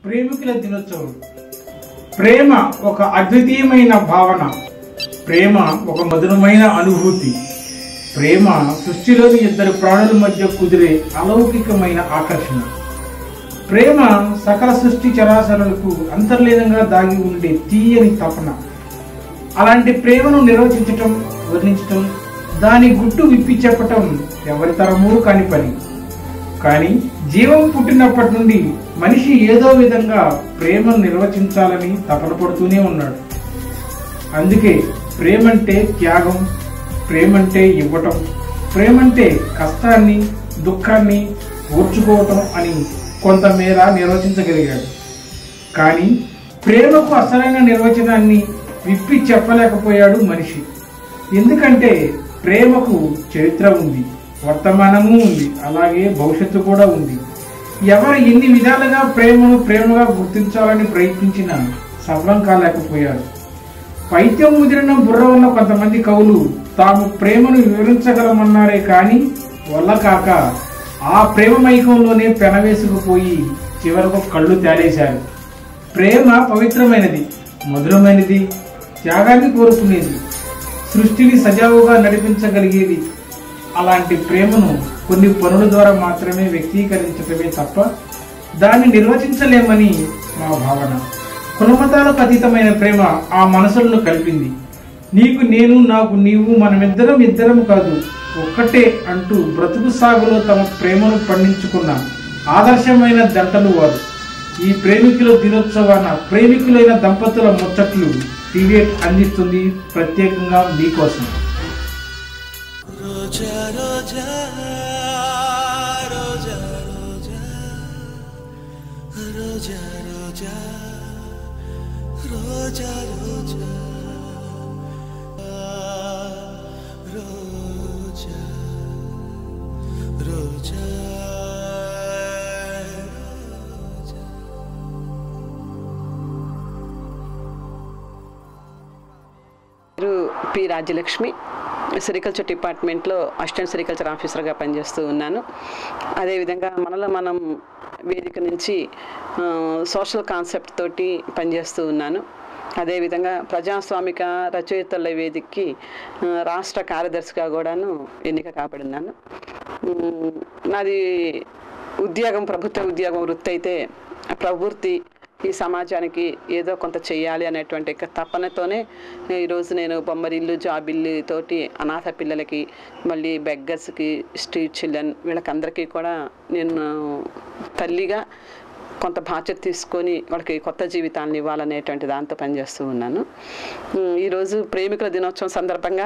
ప్రేమికుల దినోత్సవం ప్రేమ ఒక అద్వితీయమైన భావన ప్రేమ ఒక మధురమైన అనుభూతి ప్రేమ సృష్టిలోని ఇద్దరు ప్రాణుల మధ్య కుదిరే అలౌకికమైన ఆకర్షణ ప్రేమ సకల సృష్టి చరాచరాలకు అంతర్లీనంగా దాగి ఉండే తీయని తపన అలాంటి ప్రేమను నిర్వచించటం వర్ణించటం దాని గుట్టు విప్పి చెప్పటం ఎవరి తరమూ కాని పని కానీ జీవం పుట్టినప్పటి నుండి మనిషి ఏదో విధంగా ప్రేమను నిర్వచించాలని తపన పడుతూనే ఉన్నాడు అందుకే ప్రేమంటే త్యాగం ప్రేమంటే ఇవ్వటం ప్రేమంటే కష్టాన్ని దుఃఖాన్ని ఓర్చుకోవటం అని కొంతమేర నిర్వచించగలిగాడు కానీ ప్రేమకు అసలైన నిర్వచనాన్ని విప్పి చెప్పలేకపోయాడు మనిషి ఎందుకంటే ప్రేమకు చరిత్ర ఉంది వర్తమానము ఉంది అలాగే భవిష్యత్తు కూడా ఉంది ఎవరు ఎన్ని విధాలుగా ప్రేమను ప్రేమగా గుర్తించాలని ప్రయత్నించినా సఫలం కాలేకపోయారు పైత్యం ముదిరిన బుర్ర ఉన్న కొంతమంది కవులు తాము ప్రేమను వివరించగలమన్నారే కానీ వల్ల కాక ఆ ప్రేమ మైకంలోనే పెనవేసుకుపోయి చివరకు కళ్ళు తేలేశారు ప్రేమ పవిత్రమైనది మధురమైనది త్యాగాన్ని కోరుకునేది సృష్టిని సజావుగా నడిపించగలిగేది అలాంటి ప్రేమను కొన్ని పనుల ద్వారా మాత్రమే వ్యక్తీకరించటమే తప్ప దాన్ని నిర్వచించలేమని మా భావన కులమతాలకు అతీతమైన ప్రేమ ఆ మనసులను కలిపింది నీకు నేను నాకు నీవు మనమిద్దరం ఇద్దరం కాదు ఒక్కటే అంటూ బ్రతుకు సాగులో తమ ప్రేమను పండించుకున్న ఆదర్శమైన దంటలు వారు ఈ ప్రేమికుల దినోత్సవాన ప్రేమికులైన దంపతుల ముచ్చట్లు టీవీఎట్ అందిస్తుంది ప్రత్యేకంగా మీకోసం రోజా రోజా రోజా రోజా రోజా రోజా రోజా రోజా రోజా రోజా పేరు పి రాజ్యలక్ష్మి సెరికల్చర్ డిపార్ట్మెంట్లో అసిస్టెంట్ సెరికల్చర్ ఆఫీసర్గా పనిచేస్తూ ఉన్నాను అదేవిధంగా మనలో మనం వేదిక నుంచి ఆ, సోషల్ కాన్సెప్ట్ తోటి పనిచేస్తూ ఉన్నాను అదేవిధంగా ప్రజాస్వామిక రచయితల వేదికకి ఆ, రాష్ట్ర కార్యదర్శిగా కూడాను ఎన్నిక కాబడినాను ఉమ్, నాది ఉద్యోగం ప్రభుత్వ ఉద్యోగం వృత్తి అయితే ప్రవృత్తి ఈ సమాజానికి ఏదో కొంత చెయ్యాలి అనేటువంటి ఒక తపనతోనే ఈరోజు నేను బొమ్మరిల్లు జాబిల్లు తోటి అనాథ పిల్లలకి మళ్ళీ బెగ్గర్స్కి స్ట్రీట్ చిల్డ్రన్ వీళ్ళకందరికీ కూడా నేను తల్లిగా కొంత బాధ్యత తీసుకొని వాళ్ళకి కొత్త జీవితాలను ఇవ్వాలనేటువంటి దాంతో పనిచేస్తూ ఉన్నాను ఉమ్, ఈరోజు ప్రేమికుల దినోత్సవం సందర్భంగా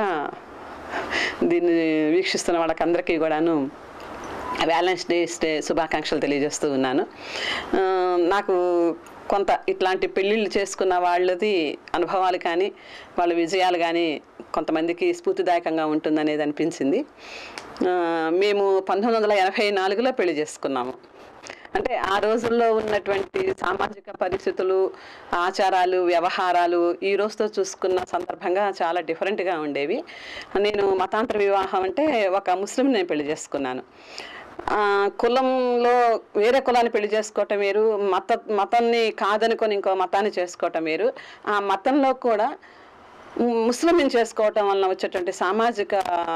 దీన్ని వీక్షిస్తున్న వాళ్ళకందరికీ కూడాను వ్యాలెన్స్ డే డే శుభాకాంక్షలు తెలియజేస్తూ ఉన్నాను ఆ, నాకు కొంత ఇట్లాంటి పెళ్ళిళ్ళు చేసుకున్న వాళ్ళది అనుభవాలు కానీ వాళ్ళ విజయాలు కానీ కొంతమందికి స్ఫూర్తిదాయకంగా ఉంటుందనేది అనిపించింది ఆ, మేము పంతొమ్మిది వందల ఎనభై నాలుగులో పెళ్లి చేసుకున్నాము అంటే ఆ రోజుల్లో ఉన్నటువంటి సామాజిక పరిస్థితులు ఆచారాలు వ్యవహారాలు ఈ రోజుతో చూసుకున్న సందర్భంగా చాలా డిఫరెంట్గా ఉండేవి నేను మతాంతర వివాహం అంటే ఒక ముస్లిం నేను పెళ్లి చేసుకున్నాను ఆ, కులంలో వేరే కులాన్ని పెళ్లి చేసుకోవటం వేరు మత మతాన్ని కాదనుకొని ఇంకో మతాన్ని చేసుకోవటం వేరు ఆ మతంలో కూడా ముస్లింని చేసుకోవటం వలన వచ్చేటువంటి సామాజిక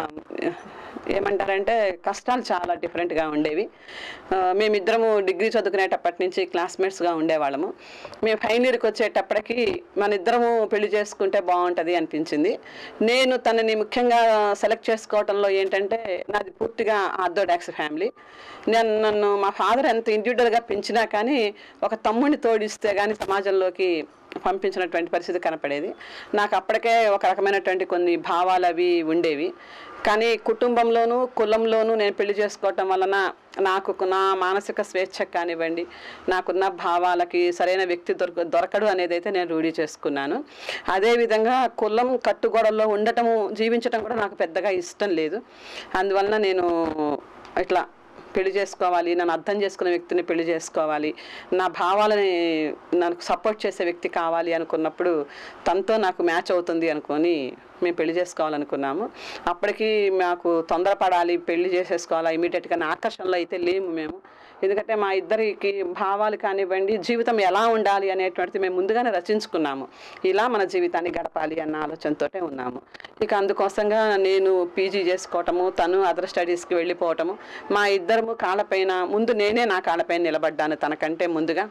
ఏమంటారంటే కష్టాలు చాలా డిఫరెంట్గా ఉండేవి ఆ, మేమిద్దరము డిగ్రీ చదువుకునేటప్పటి నుంచి క్లాస్మేట్స్గా ఉండేవాళ్ళము మేము ఫైనల్ ఇయర్కి వచ్చేటప్పటికి మన ఇద్దరము పెళ్లి చేసుకుంటే బాగుంటుంది అనిపించింది నేను తనని ముఖ్యంగా సెలెక్ట్ చేసుకోవటంలో ఏంటంటే నాది పూర్తిగా ఆర్థోడాక్స్ ఫ్యామిలీ నేను నన్ను మా ఫాదర్ ఎంత ఇండివిజువల్గా పెంచినా కానీ ఒక తమ్ముడిని తోడిస్తే కానీ సమాజంలోకి పంపించినటువంటి పరిస్థితి కనపడేది నాకు అప్పటికే ఒక రకమైనటువంటి కొన్ని భావాలు అవి ఉండేవి కానీ కుటుంబంలోనూ కులంలోనూ నేను పెళ్లి చేసుకోవటం వలన నాకు నా మానసిక స్వేచ్ఛ కానివ్వండి నాకున్న భావాలకి సరైన వ్యక్తి దొరక దొరకడు అనేది అయితే నేను రూఢి చేసుకున్నాను అదేవిధంగా కులం కట్టుగోడల్లో ఉండటము జీవించటం కూడా నాకు పెద్దగా ఇష్టం లేదు అందువలన నేను ఇట్లా పెళ్లి చేసుకోవాలి నన్ను అర్థం చేసుకునే వ్యక్తిని పెళ్లి చేసుకోవాలి నా భావాలని నాకు సపోర్ట్ చేసే వ్యక్తి కావాలి అనుకున్నప్పుడు తనతో నాకు మ్యాచ్ అవుతుంది అనుకొని మేము పెళ్లి చేసుకోవాలనుకున్నాము అప్పటికి మాకు తొందరపడాలి పెళ్లి చేసేసుకోవాలా ఇమీడియట్గా నా ఆకర్షణలో అయితే లేము మేము ఎందుకంటే మా ఇద్దరికి భావాలు కానివ్వండి జీవితం ఎలా ఉండాలి అనేటువంటిది మేము ముందుగానే రచించుకున్నాము ఇలా మన జీవితాన్ని గడపాలి అన్న ఆలోచనతోటే ఉన్నాము ఇక అందుకోసంగా నేను పీజీ చేసుకోవటము తను అదర్ స్టడీస్కి వెళ్ళిపోవటము మా ఇద్దరము కాళ్ళపైన ముందు నేనే నా కాళ్ళపైన నిలబడ్డాను తనకంటే ముందుగా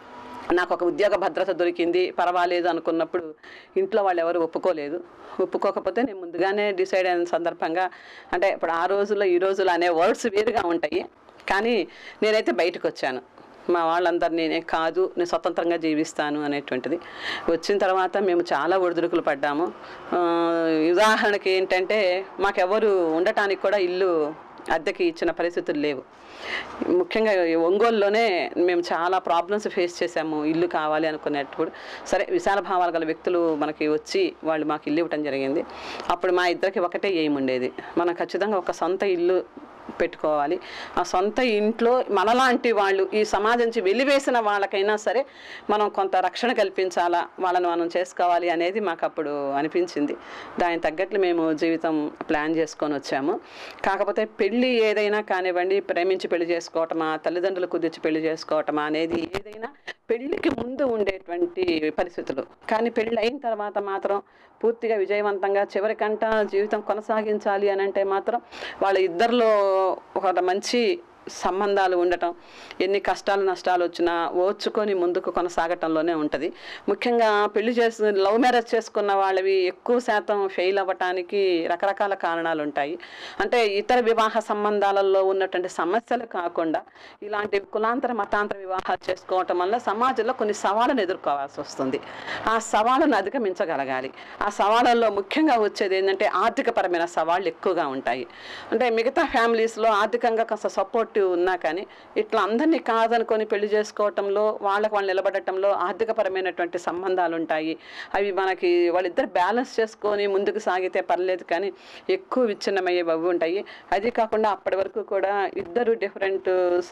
నాకు ఒక ఉద్యోగ భద్రత దొరికింది పర్వాలేదు అనుకున్నప్పుడు ఇంట్లో వాళ్ళు ఎవరు ఒప్పుకోలేదు ఒప్పుకోకపోతే నేను ముందుగానే డిసైడ్ అయిన సందర్భంగా అంటే ఇప్పుడు ఆ రోజుల్లో ఈ రోజుల్లో అనే వర్డ్స్ వేరుగా ఉంటాయి కానీ నేనైతే బయటకు వచ్చాను మా వాళ్ళందరూ నేనే కాదు నేను స్వతంత్రంగా జీవిస్తాను అనేటువంటిది వచ్చిన తర్వాత మేము చాలా ఒడిదుడుకులు పడ్డాము ఆ, ఉదాహరణకి ఏంటంటే మాకెవరు ఉండటానికి కూడా ఇల్లు అద్దెకి ఇచ్చిన పరిస్థితులు లేవు ముఖ్యంగా ఈ ఒంగోలులోనే మేము చాలా ప్రాబ్లమ్స్ ఫేస్ చేసాము ఇల్లు కావాలి అనుకునేటప్పుడు సరే విశాల భావాలు గల వ్యక్తులు మనకి వచ్చి వాళ్ళు మాకు ఇల్లు ఇవ్వటం జరిగింది అప్పుడు మా ఇద్దరికి ఒకటే ఎయిమ్ ఉండేది మనం ఖచ్చితంగా ఒక సొంత ఇల్లు పెట్టుకోవాలి ఆ సొంత ఇంట్లో మనలాంటి వాళ్ళు ఈ సమాజం నుంచి వెలివేసిన వాళ్ళకైనా సరే మనం కొంత రక్షణ కల్పించాలా వాళ్ళని మనం చేసుకోవాలి అనేది మాకు అప్పుడు అనిపించింది దానికి తగ్గట్లు మేము జీవితం ప్లాన్ చేసుకొని వచ్చాము కాకపోతే పెళ్ళి ఏదైనా కానివ్వండి ప్రేమించి పెళ్లి చేసుకోవటమా తల్లిదండ్రులు కుదిర్చి పెళ్లి చేసుకోవటమా అనేది ఏదైనా పెళ్లికి ముందు ఉండేటువంటి పరిస్థితులు కానీ పెళ్ళి అయిన తర్వాత మాత్రం పూర్తిగా విజయవంతంగా చివరికంట జీవితం కొనసాగించాలి అని అంటే మాత్రం వాళ్ళ ఇద్దరిలో ఒక మంచి సంబంధాలు ఉండటం ఎన్ని కష్టాలు నష్టాలు వచ్చినా ఓర్చుకొని ముందుకు కొనసాగటంలోనే ఉంటుంది ముఖ్యంగా పెళ్లి చేసి లవ్ మ్యారేజ్ చేసుకున్న వాళ్ళవి ఎక్కువ శాతం ఫెయిల్ అవ్వటానికి రకరకాల కారణాలు ఉంటాయి అంటే ఇతర వివాహ సంబంధాలలో ఉన్నటువంటి సమస్యలు కాకుండా ఇలాంటి కులాంతర మతాంతర వివాహాలు చేసుకోవటం వల్ల సమాజంలో కొన్ని సవాళ్ళను ఎదుర్కోవాల్సి వస్తుంది ఆ సవాళ్ళను అధిగమించగలగాలి ఆ సవాళ్ళల్లో ముఖ్యంగా వచ్చేది ఏంటంటే ఆర్థికపరమైన సవాళ్ళు ఎక్కువగా ఉంటాయి అంటే మిగతా ఫ్యామిలీస్లో ఆర్థికంగా కాస్త సపోర్ట్ ఉన్నా కానీ ఇట్లా అందరినీ కాదనుకొని పెళ్లి చేసుకోవటంలో వాళ్ళకి వాళ్ళు నిలబడటంలో ఆర్థికపరమైనటువంటి సంబంధాలు ఉంటాయి అవి మనకి వాళ్ళిద్దరు బ్యాలెన్స్ చేసుకొని ముందుకు సాగితే పర్లేదు కానీ ఎక్కువ విచ్ఛిన్నమయ్యే అవి ఉంటాయి అది కాకుండా అప్పటి వరకు కూడా ఇద్దరు డిఫరెంట్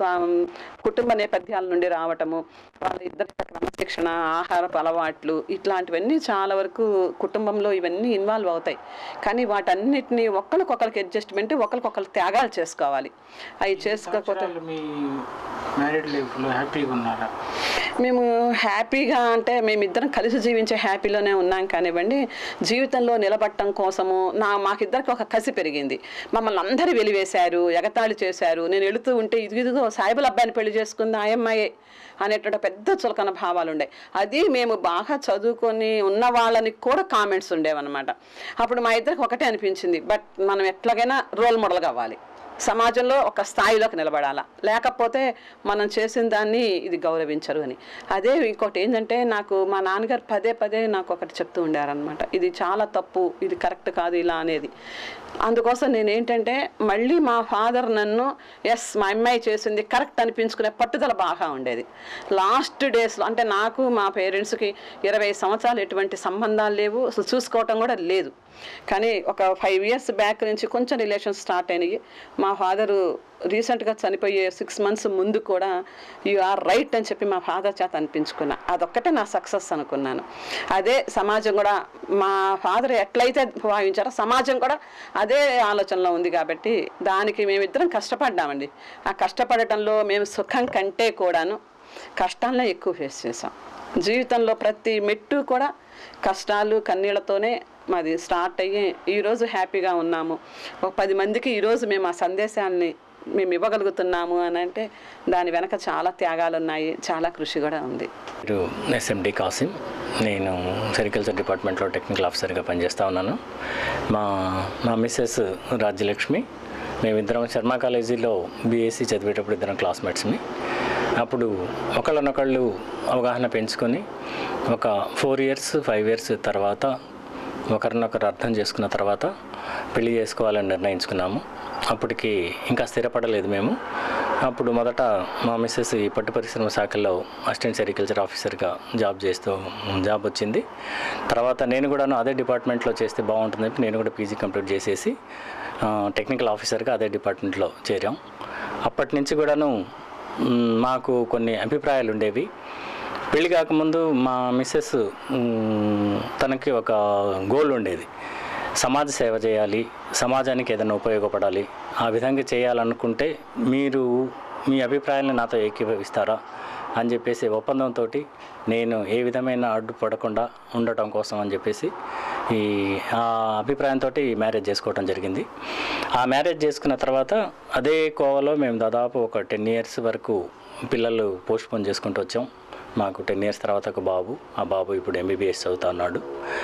కుటుంబ నేపథ్యాల నుండి రావటము వాళ్ళ ఇద్దరి క్రమశిక్షణ ఆహారపు అలవాట్లు ఇట్లాంటివన్నీ చాలా వరకు కుటుంబంలో ఇవన్నీ ఇన్వాల్వ్ అవుతాయి కానీ వాటన్నిటిని ఒకరికొకరికి అడ్జస్ట్మెంట్ ఒకరికొకరు త్యాగాలు చేసుకోవాలి అవి చేసుకోకపోతే సంవత్సరాలు మీ మ్యారీడ్ లైఫ్లో హ్యాపీగా ఉన్నారా మేము హ్యాపీగా అంటే మేమిద్దరం కలిసి జీవించే హ్యాపీలోనే ఉన్నాం కానివ్వండి జీవితంలో నిలబడటం కోసము నా మాకిద్దరికి ఒక కసి పెరిగింది మమ్మల్ని అందరూ వెలివేశారు ఎగతాళి చేశారు నేను వెళుతూ ఉంటే ఇది ఇదిగో సాయిబుల్ అబ్బాయిని పెళ్లి చేసుకుంది ఆ అమ్మాయే అనేటువంటి పెద్ద చులకన భావాలు ఉండే అది మేము బాగా చదువుకొని ఉన్న వాళ్ళని కూడా కామెంట్స్ ఉండేవన్నమాట అప్పుడు మా ఇద్దరికి ఒకటే అనిపించింది బట్ మనం ఎట్లాగైనా రోల్ మోడల్ కావాలి సమాజంలో ఒక స్థాయిలోకి నిలబడాలా లేకపోతే మనం చేసిన దాన్ని ఇది గౌరవించరు అని అదే ఇంకోటి ఏంటంటే నాకు మా నాన్నగారు పదే పదే నాకు ఒకటి చెప్తూ ఉండారనమాట ఇది చాలా తప్పు ఇది కరెక్ట్ కాదు ఇలా అనేది అందుకోసం నేను ఏంటంటే మళ్ళీ మా ఫాదర్ నన్ను ఎస్ మా అమ్మాయి చేసింది కరెక్ట్ అనిపించుకునే పట్టుదల బాగా ఉండేది లాస్ట్ డేస్లో అంటే నాకు మా పేరెంట్స్కి ఇరవై సంవత్సరాలు ఎటువంటి సంబంధాలు లేవు అసలు చూసుకోవటం కూడా లేదు కానీ ఒక ఫైవ్ ఇయర్స్ బ్యాక్ నుంచి కొంచెం రిలేషన్స్ స్టార్ట్ అయినాయి మా ఫాదరు రీసెంట్గా చనిపోయే సిక్స్ మంత్స్ ముందు కూడా యు ఆర్ రైట్ అని చెప్పి మా ఫాదర్ చేత అనిపించుకున్నా అదొక్కటే నా సక్సెస్ అనుకున్నాను అదే సమాజం కూడా మా ఫాదర్ ఎట్లయితే భావించారో సమాజం కూడా అదే ఆలోచనలో ఉంది కాబట్టి దానికి మేమిద్దరం కష్టపడ్డామండి ఆ కష్టపడటంలో మేము సుఖం కంటే కూడాను కష్టాలనే ఎక్కువ ఫేస్ చేసాం జీవితంలో ప్రతి మెట్టు కూడా కష్టాలు కన్నీళ్లతోనే మాది స్టార్ట్ అయ్యి ఈరోజు హ్యాపీగా ఉన్నాము ఒక పది మందికి ఈరోజు మేము ఆ సందేశాన్ని మేము ఇవ్వగలుగుతున్నాము అని అంటే దాని వెనక చాలా త్యాగాలు ఉన్నాయి చాలా కృషి కూడా ఉంది పేరు ఎస్ఎండి కాసిం నేను సెరికల్చర్ డిపార్ట్మెంట్లో టెక్నికల్ ఆఫీసర్గా పనిచేస్తూ ఉన్నాను మా మా మిస్సెస్ రాజ్యలక్ష్మి మేమిద్దరం శర్మ కాలేజీలో బీఎస్సీ చదివేటప్పుడు ఇద్దరం క్లాస్మేట్స్ని అప్పుడు ఒకళ్ళనొకళ్ళు అవగాహన పెంచుకొని ఒక ఫోర్ ఇయర్స్ ఫైవ్ ఇయర్స్ తర్వాత ఒకరినొకరు అర్థం చేసుకున్న తర్వాత పెళ్లి చేసుకోవాలని నిర్ణయించుకున్నాము అప్పటికి ఇంకా స్థిరపడలేదు మేము అప్పుడు మొదట మా మిస్సెస్ ఈ పట్టు పరిశ్రమ శాఖల్లో అసిస్టెంట్ సెరికల్చర్ ఆఫీసర్గా జాబ్ చేస్తూ జాబ్ వచ్చింది తర్వాత నేను కూడాను అదే డిపార్ట్మెంట్లో చేస్తే బాగుంటుంది చెప్పి నేను కూడా పీజీ కంప్లీట్ చేసేసి ఆ, టెక్నికల్ ఆఫీసర్గా అదే డిపార్ట్మెంట్లో చేరాం అప్పటి నుంచి కూడాను మ్, మాకు కొన్ని అభిప్రాయాలు ఉండేవి పెళ్లి కాకముందు మా మిస్సెస్ మ్, తనకి ఒక గోల్ ఉండేది సమాజ సేవ చేయాలి సమాజానికి ఏదైనా ఉపయోగపడాలి ఆ విధంగా చేయాలనుకుంటే మీరు మీ అభిప్రాయాలను నాతో ఏకీభవిస్తారా అని చెప్పేసి ఒప్పందంతో నేను ఏ విధమైన అడ్డుపడకుండా ఉండటం కోసం అని చెప్పేసి ఈ ఆ అభిప్రాయంతో మ్యారేజ్ చేసుకోవడం జరిగింది ఆ మ్యారేజ్ చేసుకున్న తర్వాత అదే కోవలో మేము దాదాపు ఒక టెన్ ఇయర్స్ వరకు పిల్లలు పోస్ట్పోన్ చేసుకుంటూ వచ్చాం మాకు టెన్ ఇయర్స్ తర్వాత ఒక బాబు ఆ బాబు ఇప్పుడు ఎంబీబీఎస్ చదువుతా ఉన్నాడు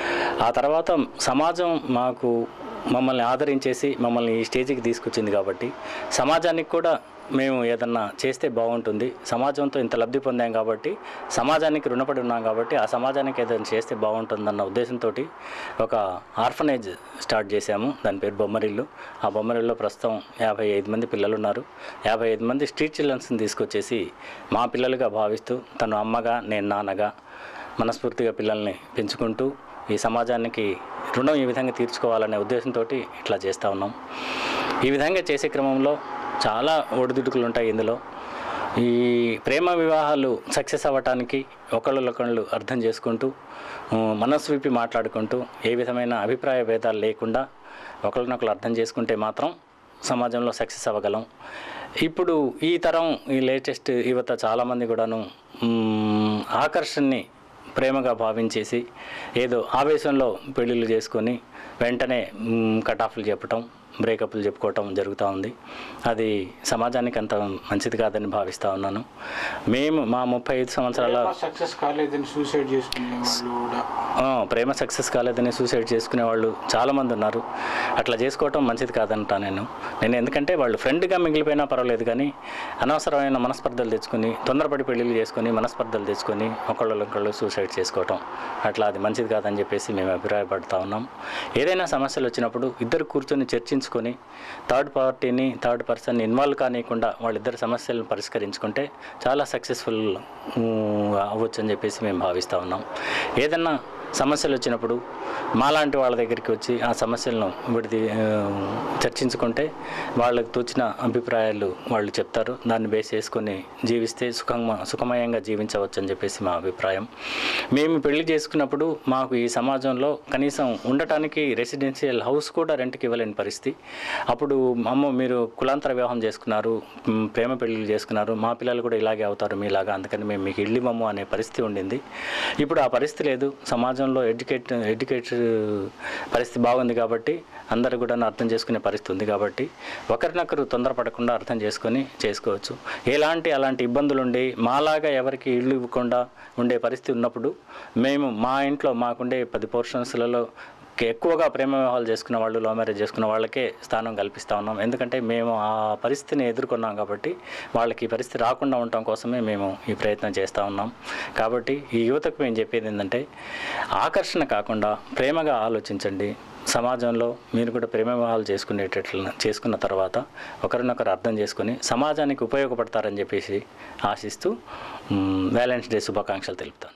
ఆ తర్వాత సమాజం మాకు మమ్మల్ని ఆదరించేసి మమ్మల్ని ఈ స్టేజ్కి తీసుకొచ్చింది కాబట్టి సమాజానికి కూడా మేము ఏదన్నా చేస్తే బాగుంటుంది సమాజంతో ఇంత లబ్ధి పొందాం కాబట్టి సమాజానికి రుణపడి ఉన్నాం కాబట్టి ఆ సమాజానికి ఏదైనా చేస్తే బాగుంటుందన్న ఉద్దేశంతో ఒక ఆర్ఫనేజ్ స్టార్ట్ చేశాము దాని పేరు బొమ్మరిల్లు ఆ బొమ్మరిల్లో ప్రస్తుతం యాభై ఐదు మంది పిల్లలు ఉన్నారు యాభై ఐదు మంది స్ట్రీట్ చిల్డ్రన్స్ని తీసుకొచ్చేసి మా పిల్లలుగా భావిస్తూ తను అమ్మగా నేను నాన్నగా మనస్ఫూర్తిగా పిల్లల్ని పెంచుకుంటూ ఈ సమాజానికి రుణం ఈ విధంగా తీర్చుకోవాలనే ఉద్దేశంతో ఇట్లా చేస్తూ ఉన్నాం ఈ విధంగా చేసే క్రమంలో చాలా ఒడిదుడుకులు ఉంటాయి ఇందులో ఈ ప్రేమ వివాహాలు సక్సెస్ అవ్వటానికి ఒకళ్ళొకళ్ళు అర్థం చేసుకుంటూ ఉ, మనసు విప్పి మాట్లాడుకుంటూ ఏ విధమైన అభిప్రాయ భేదాలు లేకుండా ఒకరినొకరు అర్థం చేసుకుంటే మాత్రం సమాజంలో సక్సెస్ అవ్వగలం ఇప్పుడు ఈ తరం ఈ లేటెస్ట్ యువత చాలామంది కూడాను మ్, ఆకర్షణని ప్రేమగా భావించేసి ఏదో ఆవేశంలో పెళ్ళిళ్ళు చేసుకొని వెంటనే మ్, కటాఫ్లు చెప్పటం బ్రేకప్లు చెప్పుకోవటం జరుగుతూ ఉంది అది సమాజానికి అంత మంచిది కాదని భావిస్తూ ఉన్నాను మేము మా ముప్పై ఐదు సంవత్సరాల సక్సెస్ కాలేదని సూసైడ్ చేసుకునే వాళ్ళు కూడా ఆ, ప్రేమ సక్సెస్ కాలేదని సూసైడ్ చేసుకునే వాళ్ళు చాలామంది ఉన్నారు అట్లా చేసుకోవటం మంచిది కాదంటా నేను నేను ఎందుకంటే వాళ్ళు ఫ్రెండ్గా మిగిలిపోయినా పర్వాలేదు కానీ అనవసరమైన మనస్పర్ధలు తెచ్చుకొని తొందరపడి పెళ్ళిళ్ళు చేసుకొని మనస్పర్ధలు తెచ్చుకొని ఒకళ్ళొకళ్ళు సూసైడ్ చేసుకోవటం అట్లా అది మంచిది కాదని చెప్పేసి మేము అభిప్రాయపడుతూ ఉన్నాం ఏదైనా సమస్యలు వచ్చినప్పుడు ఇద్దరు కూర్చొని చర్చించుకొని థర్డ్ పార్టీని థర్డ్ పర్సన్ ఇన్వాల్వ్ కానియకుండా వాళ్ళిద్దరు సమస్యలను పరిష్కరించుకుంటే చాలా సక్సెస్ఫుల్ అవ్వచ్చు అని చెప్పేసి మేము భావిస్తూ ఉన్నాం ఏదన్నా సమస్యలు వచ్చినప్పుడు మాలాంటి వాళ్ళ దగ్గరికి వచ్చి ఆ సమస్యలను విడిది ఆ, చర్చించుకుంటే వాళ్ళకి తోచిన అభిప్రాయాలు వాళ్ళు చెప్తారు దాన్ని బేస్ చేసుకొని జీవిస్తే సుఖమ సుఖమయంగా జీవించవచ్చు అని చెప్పేసి మా అభిప్రాయం మేము పెళ్లి చేసుకున్నప్పుడు మాకు ఈ సమాజంలో కనీసం ఉండటానికి రెసిడెన్షియల్ హౌస్ కూడా రెంట్కి ఇవ్వలేని పరిస్థితి అప్పుడు అమ్మ మీరు కులాంతర వివాహం చేసుకున్నారు మ్, ప్రేమ పెళ్ళిళ్ళు చేసుకున్నారు మా పిల్లలు కూడా ఇలాగే అవుతారు మీలాగా అందుకని మేము మీకు ఇల్లు ఇవ్వము అనే పరిస్థితి ఉండింది ఇప్పుడు ఆ పరిస్థితి లేదు సమాజంలో ఎడ్యుకేట్ ఎడ్యుకేట్ పరిస్థితి బాగుంది కాబట్టి అందరూ కూడా అర్థం చేసుకునే పరిస్థితి ఉంది కాబట్టి ఒకరినొకరు తొందరపడకుండా అర్థం చేసుకొని చేసుకోవచ్చు ఎలాంటి అలాంటి ఇబ్బందులు ఉండి మాలాగా ఎవరికి ఇల్లు ఇవ్వకుండా ఉండే పరిస్థితి ఉన్నప్పుడు మేము మా ఇంట్లో మాకుండే పది పోర్షన్స్లలో ఎక్కువగా ప్రేమ వివాహాలు చేసుకున్న వాళ్ళు లవ్ మ్యారేజ్ చేసుకున్న వాళ్ళకే స్థానం కల్పిస్తూ ఉన్నాం ఎందుకంటే మేము ఆ పరిస్థితిని ఎదుర్కొన్నాం కాబట్టి వాళ్ళకి ఈ పరిస్థితి రాకుండా ఉండటం కోసమే మేము ఈ ప్రయత్నం చేస్తూ ఉన్నాం కాబట్టి ఈ యువతకు మేము చెప్పేది ఏంటంటే ఆకర్షణ కాకుండా ప్రేమగా ఆలోచించండి సమాజంలో మీరు కూడా ప్రేమ వివాహాలు చేసుకునేటట్లు చేసుకున్న తర్వాత ఒకరినొకరు అర్థం చేసుకొని సమాజానికి ఉపయోగపడతారని చెప్పేసి ఆశిస్తూ వ్యాలెన్స్ డే శుభాకాంక్షలు తెలుపుతాను